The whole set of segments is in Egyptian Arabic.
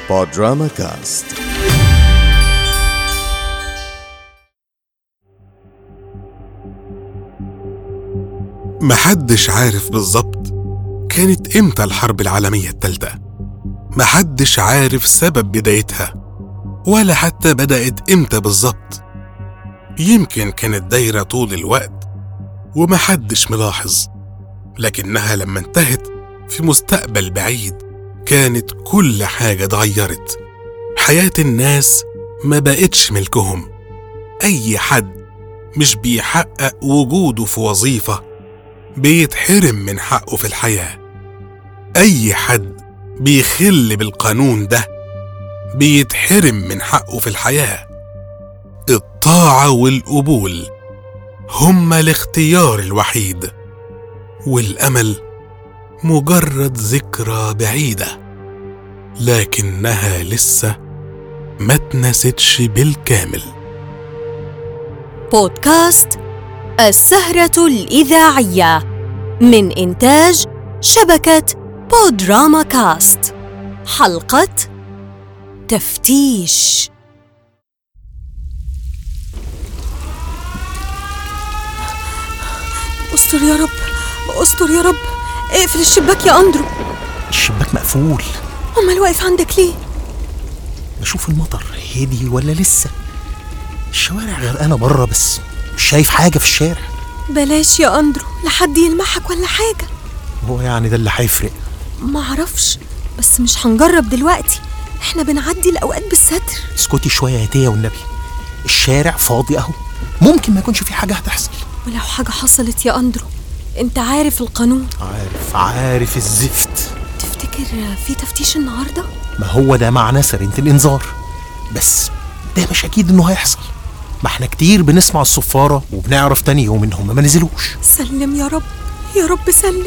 بودراما كاست محدش عارف بالظبط كانت امتى الحرب العالمية التالتة محدش عارف سبب بدايتها ولا حتى بدأت امتى بالظبط يمكن كانت دايرة طول الوقت ومحدش ملاحظ لكنها لما انتهت في مستقبل بعيد كانت كل حاجة اتغيرت حياة الناس ما بقتش ملكهم أي حد مش بيحقق وجوده في وظيفة بيتحرم من حقه في الحياة أي حد بيخل بالقانون ده بيتحرم من حقه في الحياة الطاعة والقبول هما الاختيار الوحيد والأمل مجرد ذكرى بعيدة لكنها لسه ما اتنستش بالكامل بودكاست السهرة الإذاعية من إنتاج شبكة بودراما كاست حلقة تفتيش استر يا رب استر يا رب اقفل الشباك يا أندرو الشباك مقفول أمال واقف عندك ليه؟ بشوف المطر هدي ولا لسه الشوارع غرقانة بره بس مش شايف حاجة في الشارع بلاش يا أندرو لحد يلمحك ولا حاجة هو يعني ده اللي هيفرق معرفش بس مش هنجرب دلوقتي احنا بنعدي الأوقات بالستر اسكتي شوية يا تيا والنبي الشارع فاضي اهو ممكن ما يكونش في حاجة هتحصل ولو حاجة حصلت يا أندرو انت عارف القانون عارف عارف الزفت تفتكر في تفتيش النهاردة؟ ما هو ده معنى سرينة الإنذار بس ده مش أكيد إنه هيحصل ما احنا كتير بنسمع الصفارة وبنعرف تاني يوم إن هم ما نزلوش سلم يا رب يا رب سلم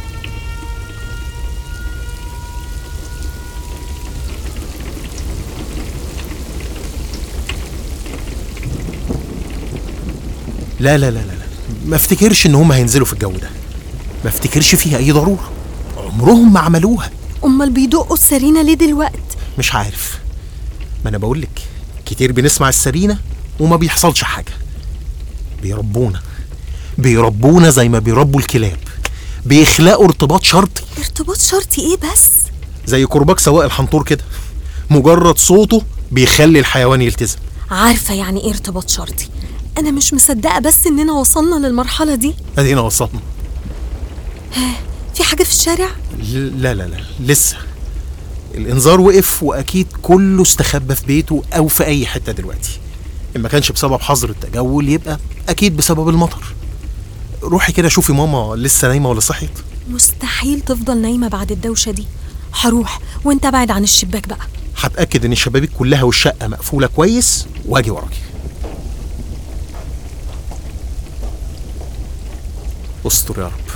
لا لا لا لا لا ما افتكرش إن هم هينزلوا في الجو ده ما افتكرش فيها أي ضرورة عمرهم ما عملوها أمال بيدقوا السرينة ليه دلوقت؟ مش عارف ما أنا بقولك كتير بنسمع السرينة وما بيحصلش حاجة بيربونا بيربونا زي ما بيربوا الكلاب بيخلقوا ارتباط شرطي ارتباط شرطي ايه بس؟ زي كرباج سواق الحنطور كده مجرد صوته بيخلي الحيوان يلتزم عارفة يعني ايه ارتباط شرطي أنا مش مصدقة بس إننا وصلنا للمرحلة دي ادينا وصلنا في حاجة في الشارع؟ لا لا لا لسه الانذار وقف واكيد كله استخبى في بيته او في اي حته دلوقتي ان ما كانش بسبب حظر التجول يبقى اكيد بسبب المطر روحي كده شوفي ماما لسه نايمه ولا صحيت مستحيل تفضل نايمة بعد الدوشة دي هروح وانت بعد عن الشباك بقى هتاكد ان الشبابيك كلها والشقه مقفوله كويس واجي وراكي استر يا رب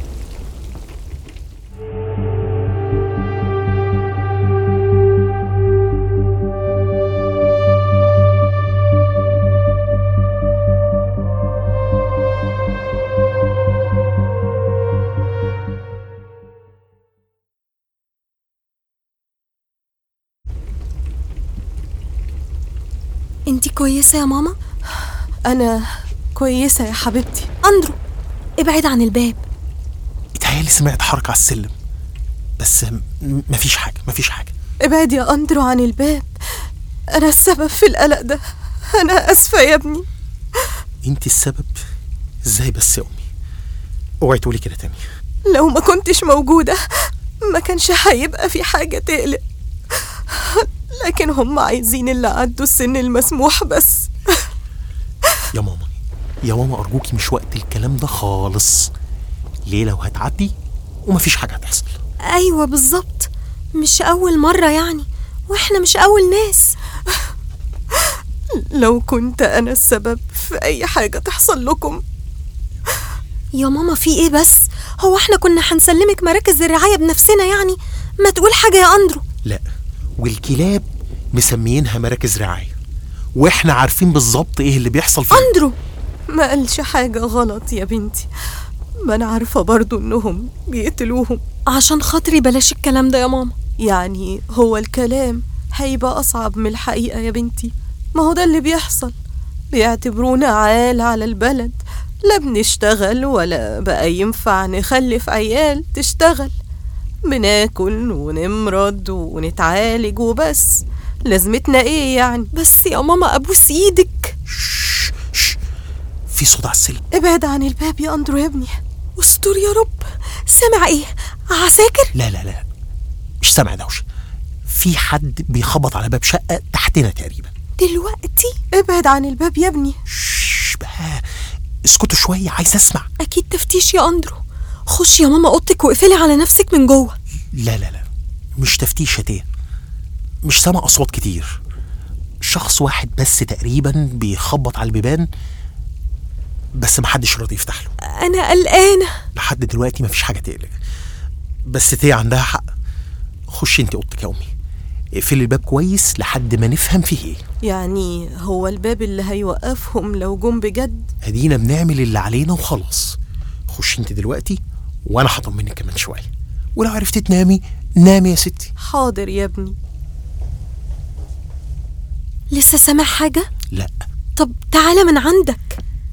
انت كويسة يا ماما؟ أنا كويسة يا حبيبتي أندرو ابعد عن الباب اتهيالي سمعت حركه على السلم بس م- مفيش حاجه مفيش حاجه ابعد يا أندرو عن الباب أنا السبب في القلق ده أنا أسفة يا ابني انت السبب ازاي بس يا امي اوعي تقولي كده تاني لو ما كنتش موجودة ما كانش هيبقى في حاجة تقلق لكن هم عايزين اللي عدوا السن المسموح بس يا ماما يا ماما ارجوكي مش وقت الكلام ده خالص ليه لو هتعدي ومفيش حاجه هتحصل أيوة بالظبط مش أول مرة يعني وإحنا مش أول ناس لو كنت أنا السبب في أي حاجة تحصل لكم يا ماما في إيه بس هو إحنا كنا هنسلمك مراكز الرعاية بنفسنا يعني ما تقول حاجة يا أندرو لا والكلاب مسميينها مراكز رعايه واحنا عارفين بالظبط ايه اللي بيحصل فيها أندرو ما قالش حاجة غلط يا بنتي ما أنا عارفة برضو إنهم بيقتلوهم عشان خاطري بلاش الكلام ده يا ماما يعني هو الكلام هيبقى أصعب من الحقيقة يا بنتي ما هو ده اللي بيحصل بيعتبرونا عال على البلد لا بنشتغل ولا بقى ينفع نخلف عيال تشتغل بناكل ونمرض ونتعالج وبس لازمتنا ايه يعني بس يا ماما ابوس ايدك شش شش في صوت على السلم ابعد عن الباب يا اندرو يا ابني استر يا رب سامع ايه عساكر لا لا لا مش سامع دوشه في حد بيخبط على باب شقه تحتنا تقريبا دلوقتي ابعد عن الباب يا ابني شش بقى اسكتوا شويه عايز اسمع اكيد تفتيش يا اندرو خش يا ماما اوضتك واقفلي على نفسك من جوه لا لا لا مش تفتيش هتيه مش سامع اصوات كتير شخص واحد بس تقريبا بيخبط على البيبان بس محدش راضي يفتح له انا قلقانه لحد دلوقتي مفيش حاجه تقلق بس تيه عندها حق خشي انت اوضتك يا امي اقفلي الباب كويس لحد ما نفهم فيه ايه يعني هو الباب اللي هيوقفهم لو جم بجد ادينا بنعمل اللي علينا وخلاص خشي انت دلوقتي وانا هطمنك كمان شويه ولو عرفتي تنامي نامي يا ستي حاضر يا ابني لسه سامع حاجه لا طب تعالى من عندك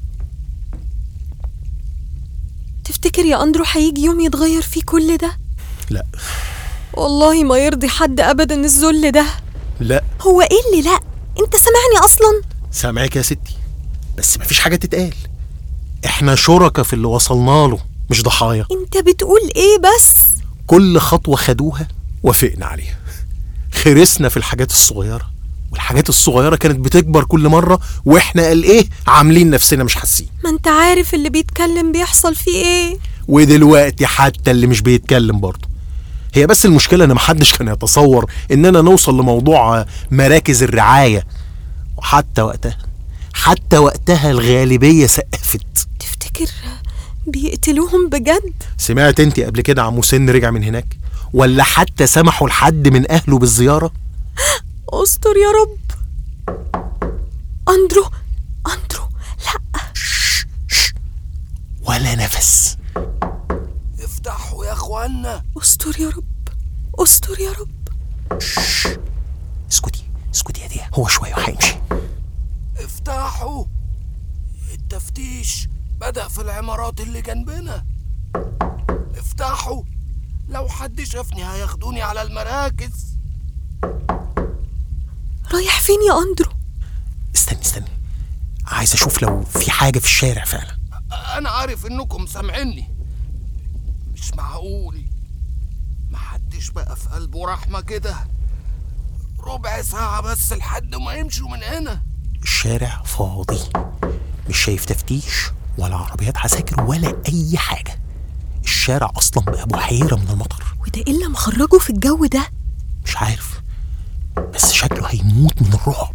تفتكر يا اندرو هيجي يوم يتغير فيه كل ده لا والله ما يرضي حد ابدا الذل ده لا هو ايه اللي لا انت سامعني اصلا سامعك يا ستي بس مفيش حاجه تتقال احنا شركة في اللي وصلنا له مش ضحايا انت بتقول ايه بس كل خطوة خدوها وافقنا عليها خرسنا في الحاجات الصغيرة والحاجات الصغيرة كانت بتكبر كل مرة واحنا قال ايه عاملين نفسنا مش حاسين ما انت عارف اللي بيتكلم بيحصل فيه ايه ودلوقتي حتى اللي مش بيتكلم برضه هي بس المشكلة ان محدش كان يتصور اننا نوصل لموضوع مراكز الرعاية وحتى وقتها حتى وقتها الغالبية سقفت تفتكر بيقتلوهم بجد سمعت انت قبل كده عمو سن رجع من هناك ولا حتى سمحوا لحد من اهله بالزيارة استر يا رب اندرو اندرو لا شش شش ولا نفس افتحوا يا اخوانا استر يا رب استر يا رب اسكتي اسكتي يا دي هو شوية وهيمشي افتحوا التفتيش بدأ في العمارات اللي جنبنا افتحوا لو حد شافني هياخدوني على المراكز رايح فين يا اندرو استني استني عايز اشوف لو في حاجة في الشارع فعلا انا عارف انكم سامعيني مش معقول محدش بقى في قلبه رحمة كده ربع ساعة بس لحد ما يمشوا من هنا الشارع فاضي مش شايف تفتيش ولا عربيات عساكر ولا اي حاجة الشارع اصلا بقى بحيرة من المطر وده ايه اللي مخرجه في الجو ده مش عارف بس شكله هيموت من الرعب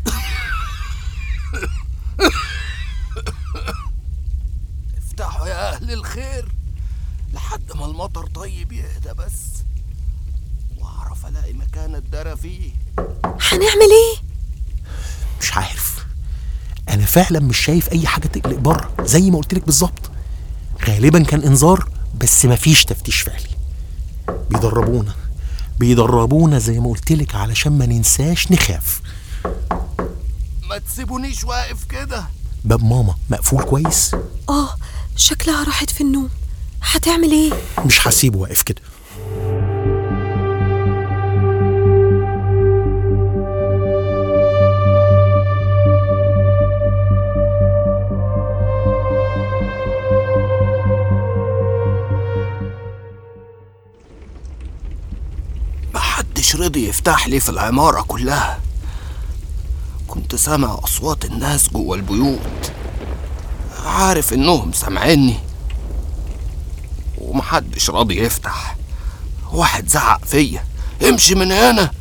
افتحوا يا أهل الخير لحد ما المطر طيب يهدى بس وأعرف ألاقي مكان أتدرى فيه هنعمل ايه مش عارف انا فعلا مش شايف اي حاجه تقلق بره زي ما قلت لك بالظبط غالبا كان انذار بس مفيش تفتيش فعلي بيدربونا بيدربونا زي ما قلت لك علشان ما ننساش نخاف ما تسيبونيش واقف كده باب ماما مقفول كويس اه شكلها راحت في النوم هتعمل ايه مش هسيبه واقف كده محدش رضي يفتح لي في العمارة كلها كنت سامع أصوات الناس جوه البيوت عارف إنهم سامعيني ومحدش راضي يفتح واحد زعق فيا امشي من هنا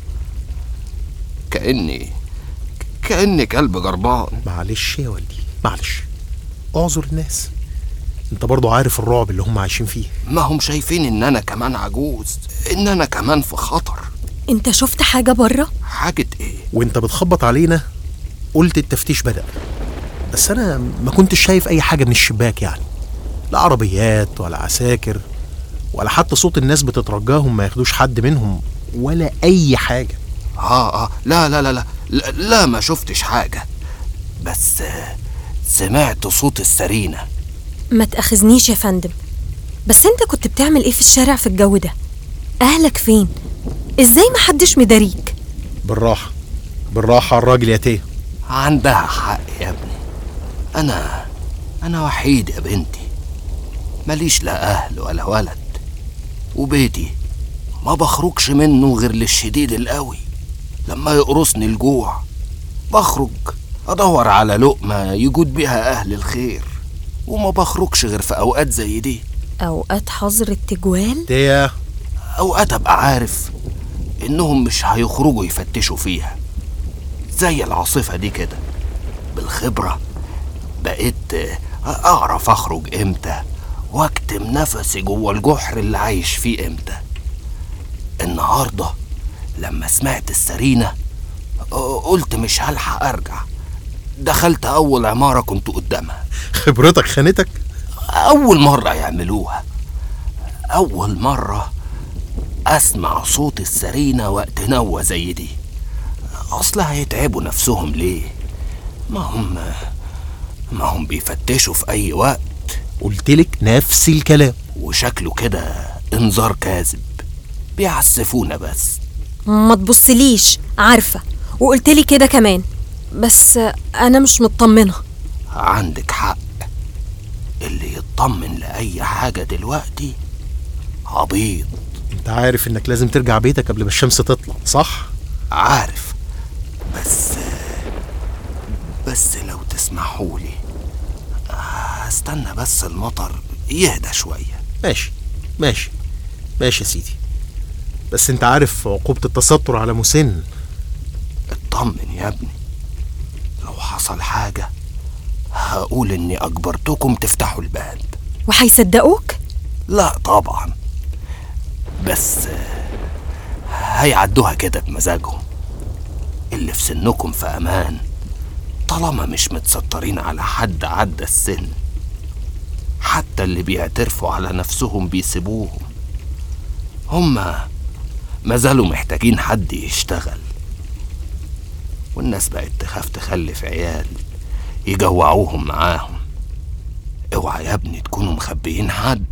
كأني كأني كلب جربان معلش يا والدي معلش اعذر الناس انت برضو عارف الرعب اللي هم عايشين فيه ما هم شايفين إن أنا كمان عجوز إن أنا كمان في خطر انت شفت حاجه بره حاجة إيه وانت بتخبط علينا قلت التفتيش بدأ بس انا ما كنتش شايف اي حاجة من الشباك يعني لا عربيات ولا عساكر ولا حتى صوت الناس بتترجاهم ما ياخدوش حد منهم ولا اي حاجه اه اه لا لا لا لا لا, لا ما شفتش حاجة بس آه، سمعت صوت السرينة ما تأخذنيش يا فندم بس انت كنت بتعمل ايه في الشارع في الجو ده اهلك فين ازاي ما حدش مداريك بالراحه بالراحه على الراجل يا تيه عندها حق يا ابني أنا أنا وحيد يا بنتي ماليش لا أهل ولا ولد وبيتي ما بخرجش منه غير للشديد القوي لما يقرصني الجوع بخرج أدور على لقمة يجود بيها أهل الخير وما بخرجش غير في أوقات زي دي اوقات حظر التجوال تيه أوقات أبقى عارف إنهم مش هيخرجوا يفتشوا فيها زي العاصفة دي كده بالخبرة بقيت آه، أعرف أخرج إمتى وأكتم نفسي جوه الجحر اللي عايش فيه إمتى النهاردة لما سمعت السرينة آه، قلت مش هلحق أرجع دخلت أول عمارة كنت قدامها خبرتك خانتك أول مرة يعملوها أول مرة أسمع صوت السرينة وقت نوة زي دي أصل هيتعبوا نفسهم ليه ما هم ما هم بيفتشوا في أي وقت قلتلك نفس الكلام وشكله كده إنذار كاذب بيعسفونا بس ما تبصليش عارفة وقلت لي كده كمان بس انا مش مطمنة عندك حق اللي يطمن لأي حاجة دلوقتي عبيط انت عارف انك لازم ترجع بيتك قبل ما الشمس تطلع صح عارف بس بس لو تسمحولي هستنى بس المطر يهدى شوية ماشي ماشي ماشي يا سيدي بس انت عارف عقوبة التستر على مسن اطمن يا ابني لو حصل حاجة هقول اني اجبرتكم تفتحوا الباب وهيصدقوك لا طبعا بس هيعدوها كده بمزاجهم اللي في سنكم في امان طالما مش متسترين على حد عدى السن حتى اللي بيعترفوا على نفسهم بيسيبوهم هما ما زالوا محتاجين حد يشتغل والناس بقت تخاف تخلف عيال يجوعوهم معاهم اوعى يا ابني تكونوا مخبيين حد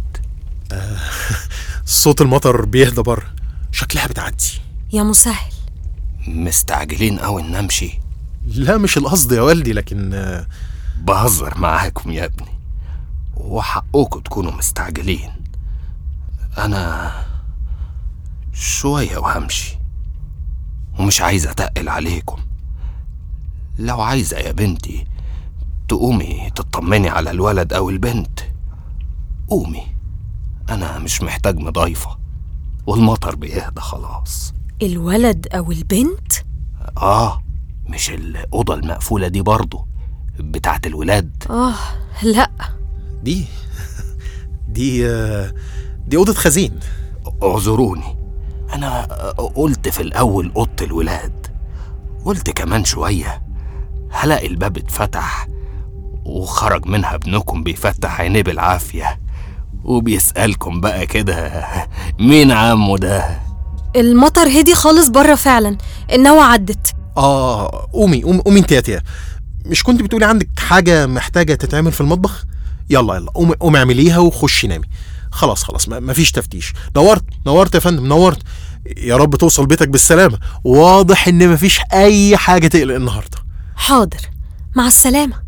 صوت المطر بيهدى بره شكلها بتعدي يا مسهل مستعجلين قوي ان امشي لا مش القصد يا والدي لكن آه، بهزر معاكم يا ابني وحقكم تكونوا مستعجلين انا شويه وهمشي ومش عايز اتقل عليكم لو عايزه يا بنتي تقومي تطمني على الولد او البنت قومي انا مش محتاج مضايفه والمطر بيهدى خلاص الولد او البنت اه مش الاوضه المقفوله دي برضو بتاعت الولاد اه لا دي دي آه، دي أوضة خزين اعذروني انا قلت في الاول اوضه الولاد قلت كمان شويه هلاقي الباب اتفتح وخرج منها ابنكم بيفتح عينيه بالعافيه وبيسالكم بقى كده مين عمه ده المطر هدي خالص بره فعلا النوى عدت اه قومي قومي قومي انت يا تيا مش كنت بتقولي عندك حاجة محتاجة تتعمل في المطبخ يلا يلا قومي قومي اعمليها وخشي نامي خلاص خلاص ما- مفيش تفتيش نورت نورت يا فندم نورت يا رب توصل بيتك بالسلامة واضح ان مفيش اي حاجة تقلق النهاردة حاضر مع السلامة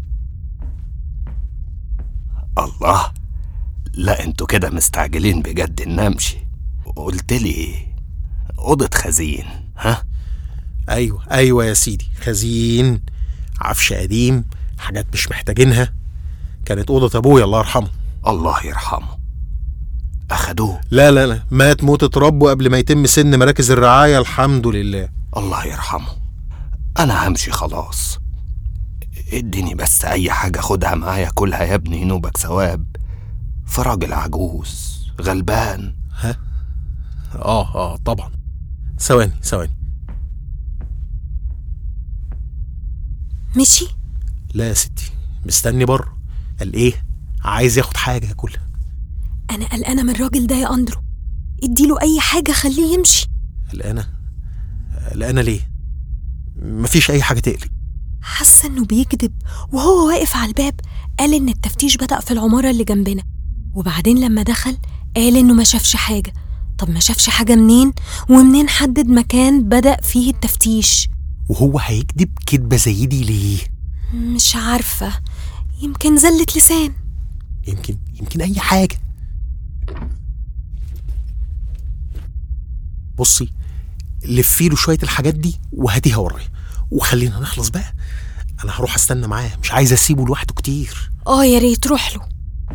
الله لا انتوا كده مستعجلين بجد ان امشي قلت لي اوضه خزين ها ايوه ايوه يا سيدي خزين عفش قديم حاجات مش محتاجينها كانت أوضة أبويا الله يرحمه الله يرحمه اخدوه لا لا لا مات موتة ربه قبل ما يتم سن مراكز الرعاية الحمد لله الله يرحمه انا همشي خلاص اديني بس اي حاجه خدها معايا كلها يا ابني ينوبك ثواب في راجل عجوز غلبان اه اه طبعا ثواني ثواني مشي لا يا ستي مستني بره قال ايه عايز ياخد حاجة ياكلها انا قلقانة من الراجل ده يا اندرو اديله اي حاجة خليه يمشي قلقانة قلقانة ليه مفيش أي حاجة تقلق حاسة إنه بيكذب وهو واقف على الباب قال إن التفتيش بدأ في العمارة اللي جنبنا وبعدين لما دخل قال إنه ما شافش حاجة طب ما شافش حاجة منين ومنين حدد مكان بدأ فيه التفتيش وهو هيكذب كدبة زي دي ليه مش عارفة يمكن زلة لسان يمكن يمكن أي حاجة بصي لفي له شوية الحاجات دي وهاتيها ورايا وخلينا نخلص بقى أنا هروح أستنى معاه مش عايز أسيبه لوحده كتير اه يا ريت روح له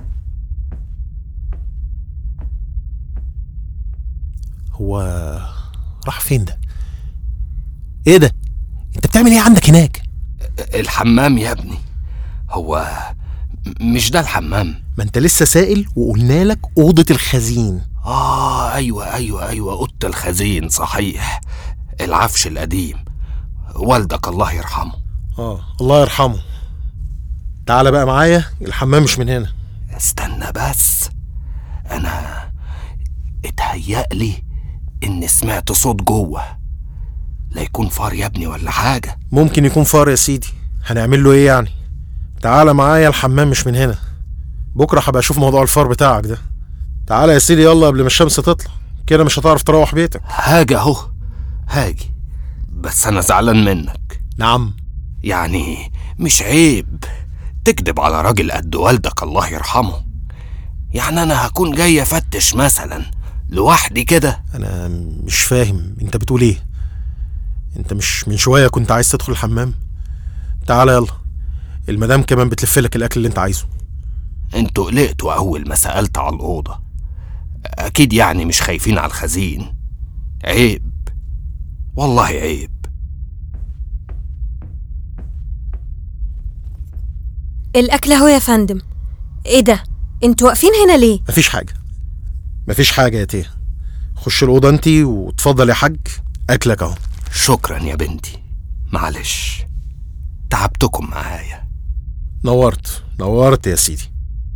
هو راح فين ده؟ إيه ده؟ أنت بتعمل إيه عندك هناك؟ الحمام يا ابني هو م- مش ده الحمام ما أنت لسه سائل وقلنا لك أوضة الخزين آه أيوة أيوة أيوة أوضة الخزين صحيح العفش القديم والدك الله يرحمه آه الله يرحمه تعالى بقى معايا الحمام مش من هنا استنى بس أنا اتهيألي إني سمعت صوت جوه لا يكون فار يا ابني ولا حاجة ممكن يكون فار يا سيدي هنعمل له ايه يعني تعالى معايا الحمام مش من هنا بكره هبقى اشوف موضوع الفار بتاعك ده تعالى يا سيدي يلا قبل ما الشمس تطلع كده مش هتعرف تروح بيتك هاجي أهو هاجي بس أنا زعلان منك نعم يعني مش عيب تكذب على راجل قد والدك الله يرحمه يعني أنا هكون جاي أفتش مثلا لوحدي كده انا مش فاهم انت بتقول ايه انت مش من شويه كنت عايز تدخل الحمام تعالى يلا المدام كمان بتلف لك الاكل اللي انت عايزه انتوا قلقتوا أول ما سألت على الأوضة أكيد يعني مش خايفين على الخزين عيب والله عيب الأكل أهو يا فندم إيه ده؟ انتوا واقفين هنا ليه؟ مفيش حاجه مفيش حاجه يا تيه خش الاوضه انت وتفضل يا حاج اكلك اهو شكرا يا بنتي معلش تعبتكم معايا نورت نورت يا سيدي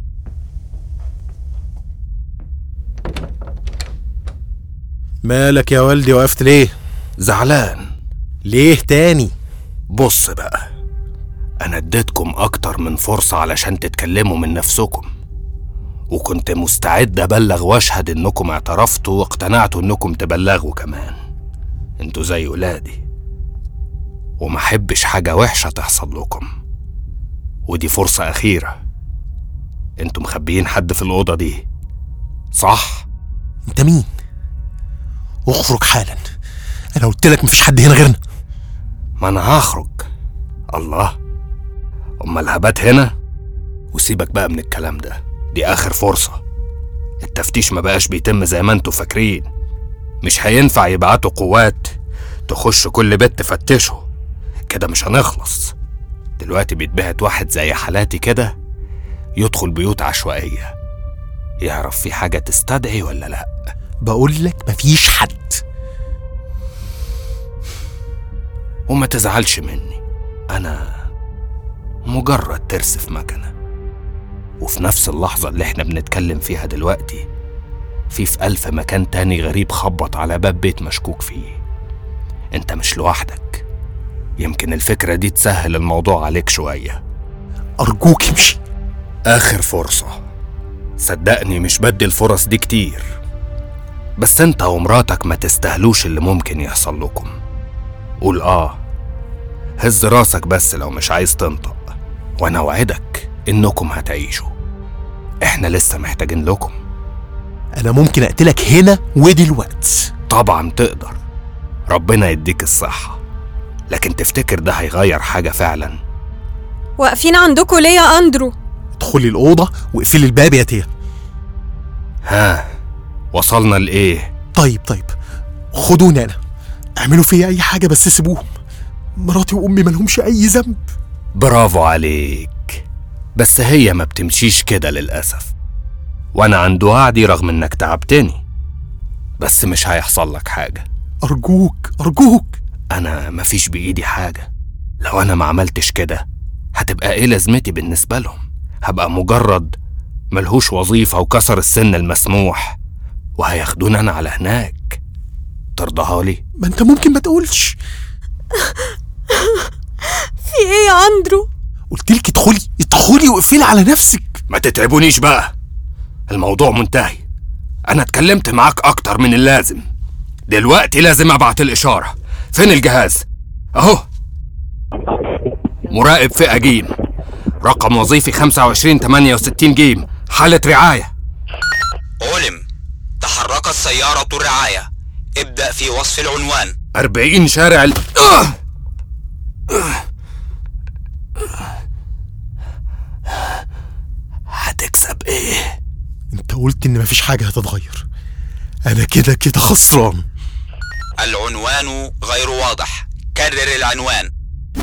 مالك يا والدي وقفت ليه زعلان ليه تاني بص بقى أنا اديتكم أكتر من فرصة علشان تتكلموا من نفسكم وكنت مستعد أبلغ وأشهد إنكم اعترفتوا واقتنعتوا إنكم تبلغوا كمان انتوا زي ولادي ومحبش حاجة وحشة تحصل لكم ودي فرصة أخيرة انتوا مخبيين حد في الأوضة دي صح؟ انت مين اخرج حالا انا قلت لك مفيش حد هنا غيرنا ما أنا هخرج الله أمال هبات هنا وسيبك بقى من الكلام ده دي آخر فرصة التفتيش ما بقاش بيتم زي ما انتوا فاكرين مش هينفع يبعتوا قوات تخش كل بيت تفتشه كده مش هنخلص دلوقتي بيتبعت واحد زي حالاتي كده يدخل بيوت عشوائية يعرف في حاجة تستدعي ولا لأ بقول لك مفيش حد وما تزعلش مني أنا مجرد ترس في مكنة وفي نفس اللحظة اللي احنا بنتكلم فيها دلوقتي في في ألف مكان تاني غريب خبط على باب بيت مشكوك فيه انت مش لوحدك يمكن الفكرة دي تسهل الموضوع عليك شوية ارجوك امشي آخر فرصة صدقني مش بدي الفرص دي كتير بس انت ومراتك ما تستاهلوش اللي ممكن يحصل لكم قول اه هز راسك بس لو مش عايز تنطق وانا اوعدك انكم هتعيشوا احنا لسه محتاجين لكم انا ممكن اقتلك هنا ودلوقتي طبعا تقدر ربنا يديك الصحة لكن تفتكر ده هيغير حاجة فعلا واقفين عندكم ليه يا أندرو؟ ادخلي الاوضه واقفلي الباب يا تيه ها وصلنا لإيه طيب طيب خدوني انا اعملوا فيا اي حاجه بس سيبوهم مراتي وامي ملهمش اي ذنب برافو عليك بس هي ما بتمشيش كده للأسف وأنا عند وعدي رغم إنك تعبتني بس مش هيحصل لك حاجة ارجوك ارجوك أنا مفيش بإيدي حاجة لو أنا ما عملتش كده هتبقى إيه لازمتي بالنسبة لهم هبقى مجرد ملهوش وظيفة وكسر السن المسموح وهياخدوني أنا على هناك ترضاها لي ما انت ممكن ما تقولش في ايه يا اندرو قلت لك ادخلي ادخلي واقفلي على نفسك ما تتعبونيش بقى الموضوع منتهي انا اتكلمت معاك اكتر من اللازم دلوقتي لازم ابعت الاشارة فين الجهاز اهو مراقب فئة جيم رقم وظيفي 2568 جيم حالة رعاية علم تحركت سيارة الرعاية ابدأ في وصف العنوان 40 شارع ال... آه! هتكسب ايه انت قلت ان مفيش حاجه هتتغير انا كده كده خسران العنوان غير واضح كرر العنوان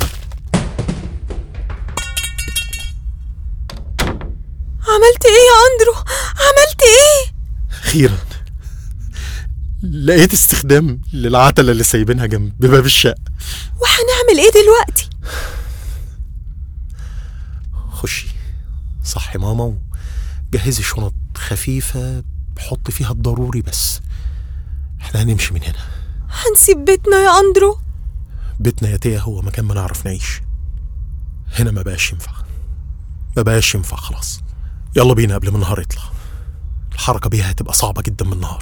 عملت ايه يا اندرو عملت ايه اخيرا لقيت استخدام للعتله اللي سايبينها جنب بباب الشقه وهنعمل ايه دلوقتي خشي صحي ماما وجهزي شنط خفيفه حط فيها الضروري بس احنا هنمشي من هنا هنسيب بيتنا يا اندرو بيتنا يا تيا هو مكان ما نعرف نعيش هنا ما بقاش ينفع ما بقاش ينفع خلاص يلا بينا قبل ما النهار يطلع الحركة بيها هتبقى صعبة جدا من النهار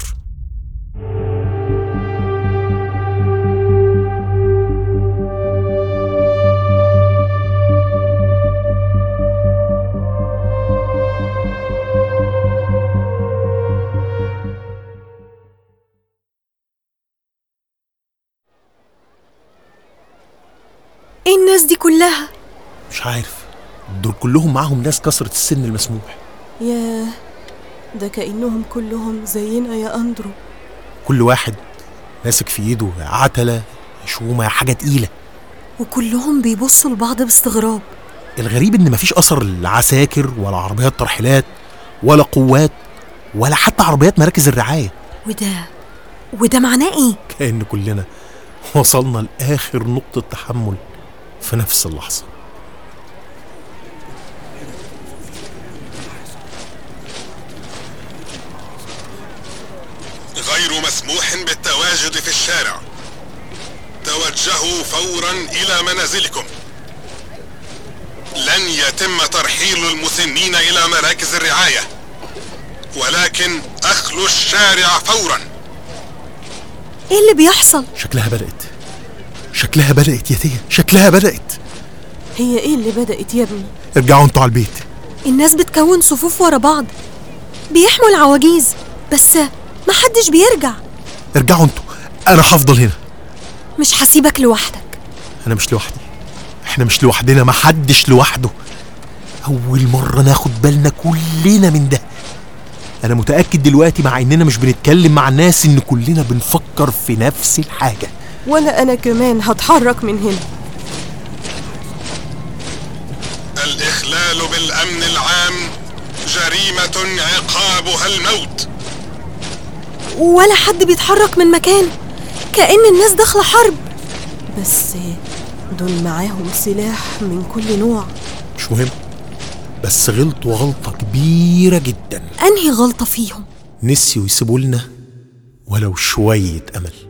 ايه الناس دي كلها مش عارف دول كلهم معاهم ناس كسرت السن المسموح ياه ده كأنهم كلهم زينا يا أندرو كل واحد ماسك في ايده عتلة شومة حاجة تقيلة وكلهم بيبصوا لبعض باستغراب الغريب ان مفيش اثر لعساكر ولا عربيات ترحيلات ولا قوات ولا حتى عربيات مراكز الرعاية وده وده معناه ايه كأن كلنا وصلنا لآخر نقطة تحمل في نفس اللحظة غير مسموح بالتواجد في الشارع توجهوا فورا الى منازلكم لن يتم ترحيل المسنين الى مراكز الرعايه ولكن اخلوا الشارع فورا ايه اللي بيحصل شكلها بدأت شكلها بدأت يا تيا شكلها بدأت هي إيه اللي بدأت يا ابني ارجعوا انتوا على البيت الناس بتكون صفوف ورا بعض بيحموا العواجيز بس محدش بيرجع ارجعوا انتوا انا هفضل هنا مش هسيبك لوحدك انا مش لوحدي احنا مش لوحدنا محدش لوحده اول مرة ناخد بالنا كلنا من ده انا متأكد دلوقتي مع اننا مش بنتكلم مع الناس ان كلنا بنفكر في نفس الحاجة ولا أنا كمان هتحرك من هنا الاخلال بالامن العام جريمه عقابها الموت ولا حد بيتحرك من مكانه كأن الناس داخلة حرب بس دول معاهم سلاح من كل نوع مش مهم بس غلطوا غلطة كبيرة جدا أنهي غلطة فيهم نسيوا يسيبوا لنا ولو شوية أمل